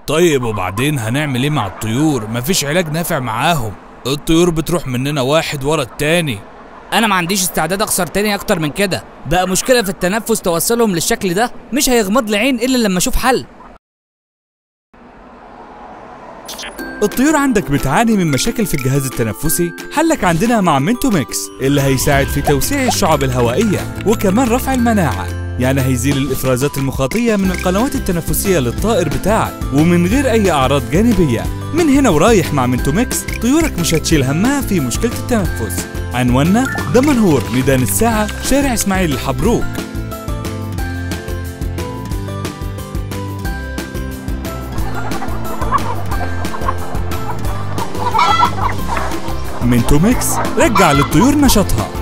طيب وبعدين هنعمل ايه مع الطيور مفيش علاج نافع معاهم الطيور بتروح مننا واحد ورا التاني انا ما عنديش استعداد اخسر تاني اكتر من كده بقى مشكله في التنفس توصلهم للشكل ده مش هيغمض لي عين الا لما اشوف حل الطيور عندك بتعاني من مشاكل في الجهاز التنفسي حلك عندنا مع مينتو ميكس اللي هيساعد في توسيع الشعب الهوائية وكمان رفع المناعة يعني هيزيل الإفرازات المخاطية من القنوات التنفسية للطائر بتاعك ومن غير أي أعراض جانبية من هنا ورايح مع مينتو ميكس طيورك مش هتشيل همها في مشكلة التنفس عنواننا دمنهور ميدان الساعة شارع إسماعيل الحبروك مينتو ميكس رجع للطيور نشاطها